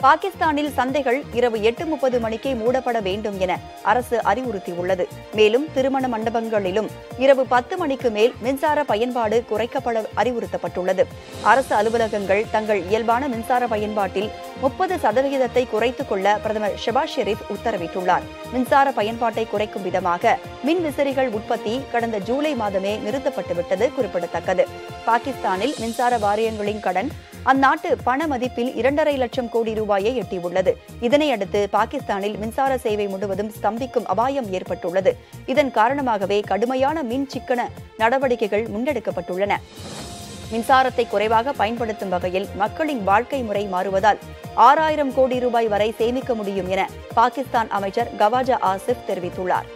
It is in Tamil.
பாகிஸ்தானில் சந்தைகள் இரவு எட்டு முப்பது மணிக்கே மூடப்பட வேண்டும் என அரசு அறிவுறுத்தியுள்ளது மேலும் திருமண மண்டபங்களிலும் இரவு பத்து மணிக்கு மேல் மின்சார பயன்பாடு குறைக்கப்பட அறிவுறுத்தப்பட்டுள்ளது அரசு அலுவலகங்கள் தங்கள் இயல்பான மின்சார பயன்பாட்டில் முப்பது சதவிகிதத்தை குறைத்துக் கொள்ள பிரதமர் ஷெபாஸ் ஷெரீப் உத்தரவிட்டுள்ளார் மின்சார பயன்பாட்டை குறைக்கும் விதமாக மின் விசிறிகள் உற்பத்தி கடந்த ஜூலை மாதமே நிறுத்தப்பட்டுவிட்டது குறிப்பிடத்தக்கது பாகிஸ்தானில் மின்சார வாரியங்களின் கடன் அந்நாட்டு பண மதிப்பில் இரண்டரை லட்சம் கோடி ரூபாயை எட்டியுள்ளது இதனையடுத்து பாகிஸ்தானில் மின்சார சேவை முழுவதும் ஸ்தம்பிக்கும் அபாயம் ஏற்பட்டுள்ளது இதன் காரணமாகவே கடுமையான மின் சிக்கன நடவடிக்கைகள் முன்னெடுக்கப்பட்டுள்ளன மின்சாரத்தை குறைவாக பயன்படுத்தும் வகையில் மக்களின் வாழ்க்கை முறை மாறுவதால் ஆறாயிரம் கோடி ரூபாய் வரை சேமிக்க முடியும் என பாகிஸ்தான் அமைச்சர் கவாஜா ஆசிப் தெரிவித்துள்ளார்